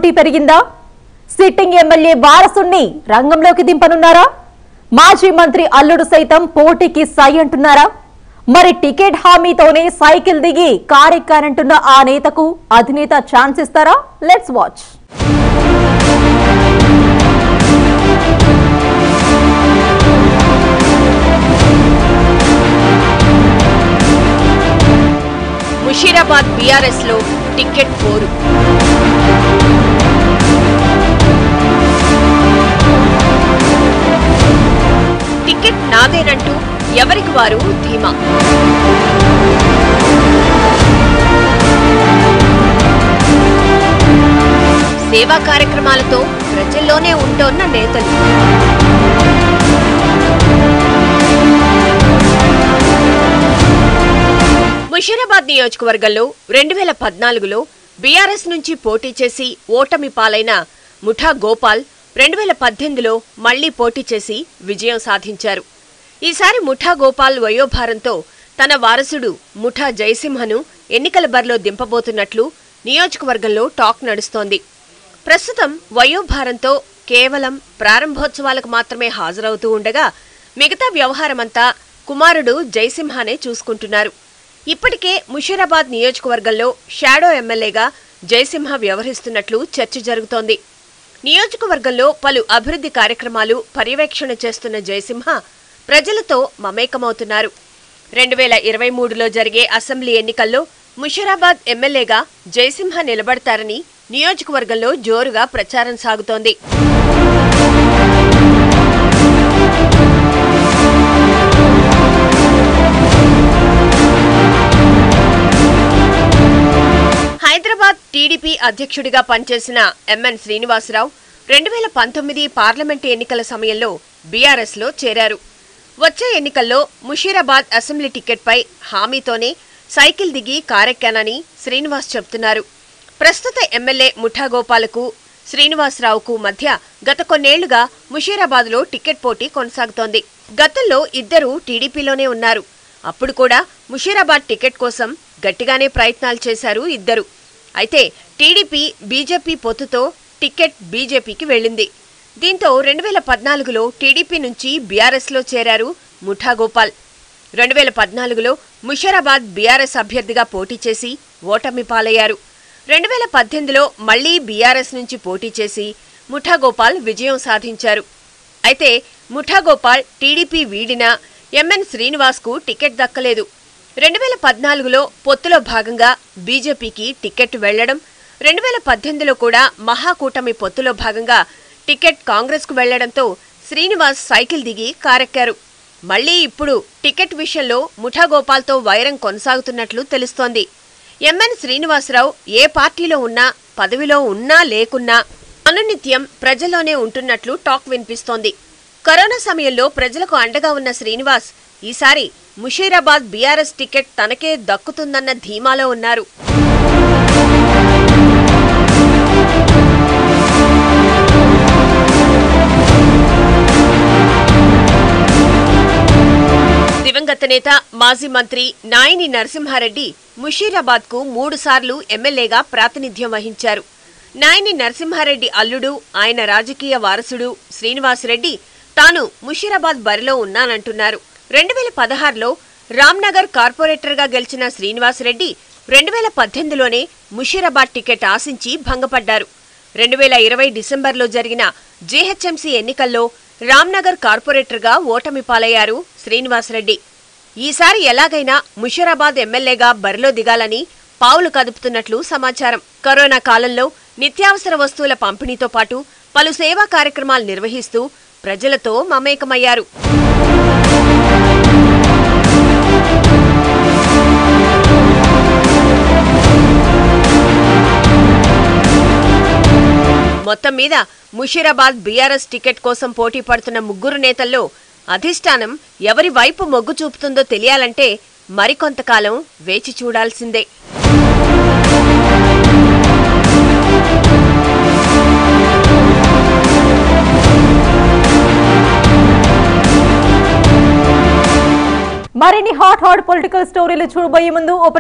పోటీ పెరిగిందా sitting MLA వారసుణ్ణి రంగంలోకి దింపనున్నారా మాజీ మంత్రి అల్లుడు సైతం పోటీకి సై అంటున్నారా మరి టికెట్ హామీతోనే సైకిల్ దిగి కారెక్కానంటున్న ఆ నేతకు అధినేత ఛాన్స్ ఇస్తారా లెట్స్ వాచ్ ముషీరాబాద్ బీఆర్ఎస్ లో టికెట్ పోరు టికెట్ నాదేనంటూ ఎవరికి వారు ధీమా సేవా కార్యక్రమాలతో ప్రజల్లోనే ఉంటోన్న నేతలు ముషీరాబాద్ నియోజకవర్గంలో రెండు వేల పద్నాలుగులో బీఆర్ఎస్ నుంచి పోటీ చేసి ఓటమి పాలైన ముఠా గోపాల్ రెండు వేల పద్దెనిమిదిలో మళ్లీ పోటీ చేసి విజయం సాధించారు ఈసారి ముఠా గోపాల్ వయోభారంతో తన వారసుడు ముఠా జయసింహను ఎన్నికల బరిలో దింపబోతున్నట్లు నియోజకవర్గంలో టాక్ నడుస్తోంది ప్రస్తుతం వయోభారంతో కేవలం ప్రారంభోత్సవాలకు మాత్రమే హాజరవుతూ ఉండగా మిగతా వ్యవహారమంతా కుమారుడు జయసింహానే చూసుకుంటున్నారు ఇప్పటికే ముషీరాబాద్ నియోజకవర్గంలో షాడో ఎమ్మెల్యేగా జయసింహ వ్యవహరిస్తున్నట్లు చర్చ జరుగుతోంది నియోజకవర్గంలో పలు అభివృద్ధి కార్యక్రమాలు పర్యవేక్షణ చేస్తున్న జయసింహ ప్రజలతో మమేకమవుతున్నారు రెండు వేల ఇరవై మూడులో జరిగే అసెంబ్లీ ఎన్నికల్లో ముషీరాబాద్ ఎమ్మెల్యేగా జయసింహ నిలబడతారని నియోజకవర్గంలో జోరుగా ప్రచారం సాగుతోంది హైదరాబాద్ టీడీపీ అధ్యక్షుడిగా పనిచేసిన ఎంఎన్ శ్రీనివాసరావు రెండు వేల పంతొమ్మిది పార్లమెంటు ఎన్నికల సమయంలో బీఆర్ఎస్ లో చేరారు వచ్చే ఎన్నికల్లో ముషీరాబాద్ అసెంబ్లీ టికెట్పై హామీతోనే సైకిల్ దిగి కారెక్కానని శ్రీనివాస్ చెబుతున్నారు ప్రస్తుత ఎమ్మెల్యే ముఠా గోపాలకు శ్రీనివాసరావుకు మధ్య గత కొన్నేళ్లుగా ముషీరాబాద్లో టికెట్ పోటీ కొనసాగుతోంది గతంలో ఇద్దరు టీడీపీలోనే ఉన్నారు అప్పుడు కూడా ముషీరాబాద్ టికెట్ కోసం గట్టిగానే ప్రయత్నాలు చేశారు ఇద్దరు అయితే టీడీపీ బీజేపీ పొత్తుతో టికెట్ బీజేపీకి వెళ్ళింది దీంతో రెండు వేల పద్నాలుగులో టీడీపీ నుంచి బీఆర్ఎస్లో చేరారు ముఠా గోపాల్ రెండు వేల పద్నాలుగులో ముషీరాబాద్ బీఆర్ఎస్ అభ్యర్థిగా పోటీ చేసి ఓటమి పాలయ్యారు రెండు వేల పద్దెనిమిదిలో మళ్లీ బీఆర్ఎస్ నుంచి పోటీ చేసి ముఠా గోపాల్ విజయం సాధించారు అయితే ముఠా గోపాల్ టీడీపీ వీడినా ఎంఎన్ శ్రీనివాస్కు టికెట్ దక్కలేదు రెండు వేల పద్నాలుగులో పొత్తులో భాగంగా బీజేపీకి టికెట్ వెళ్లడం రెండు వేల పద్దెనిమిదిలో కూడా మహాకూటమి పొత్తులో భాగంగా టికెట్ కాంగ్రెస్కు వెళ్లడంతో శ్రీనివాస్ సైకిల్ దిగి కారెక్కారు మళ్లీ ఇప్పుడు టికెట్ విషయంలో ముఠా గోపాల్తో వైరం కొనసాగుతున్నట్లు తెలుస్తోంది ఎంఎన్ శ్రీనివాసరావు ఏ పార్టీలో ఉన్నా పదవిలో ఉన్నా లేకున్నా అనునిత్యం ప్రజల్లోనే ఉంటున్నట్లు టాక్ వినిపిస్తోంది కరోనా సమయంలో ప్రజలకు అండగా ఉన్న శ్రీనివాస్ ఈసారి ముషీరాబాద్ బీఆర్ఎస్ టికెట్ తనకే దక్కుతుందన్న ధీమాలో ఉన్నారు దివంగత నేత మాజీ మంత్రి నాయిని నరసింహారెడ్డి ముషీరాబాద్కు మూడుసార్లు ఎమ్మెల్యేగా ప్రాతినిధ్యం వహించారు నాయని నరసింహారెడ్డి అల్లుడు ఆయన రాజకీయ వారసుడు శ్రీనివాసరెడ్డి తాను ముషీరాబాద్ బరిలో ఉన్నానంటున్నారు రెండు వేల పదహారులో రామ్నగర్ కార్పొరేటర్గా గెలిచిన శ్రీనివాసరెడ్డి రెండు వేల పద్దెనిమిదిలోనే ముషీరాబాద్ టికెట్ ఆశించి భంగపడ్డారు రెండు వేల ఇరవై డిసెంబర్లో జరిగిన జీహెచ్ఎంసీ ఎన్నికల్లో రామ్నగర్ కార్పొరేటర్గా ఓటమి పాలయ్యారు శ్రీనివాసరెడ్డి ఈసారి ఎలాగైనా ముషీరాబాద్ ఎమ్మెల్యేగా బరిలో దిగాలని పావులు కదుపుతున్నట్లు సమాచారం కరోనా కాలంలో నిత్యావసర వస్తువుల పంపిణీతో పాటు పలు సేవా కార్యక్రమాలు నిర్వహిస్తూ ప్రజలతో మమేకమయ్యారు మొత్తం మీద ముషీరాబాద్ బీఆర్ఎస్ టికెట్ కోసం పోటీ పడుతున్న ముగ్గురు నేతల్లో అధిష్టానం ఎవరి వైపు మొగ్గు చూపుతుందో తెలియాలంటే మరికొంతకాలం వేచి చూడాల్సిందే మరిన్ని హాట్ హాట్ పొలిటికల్ స్టోరీలు చూడబోయే ముందు ఓ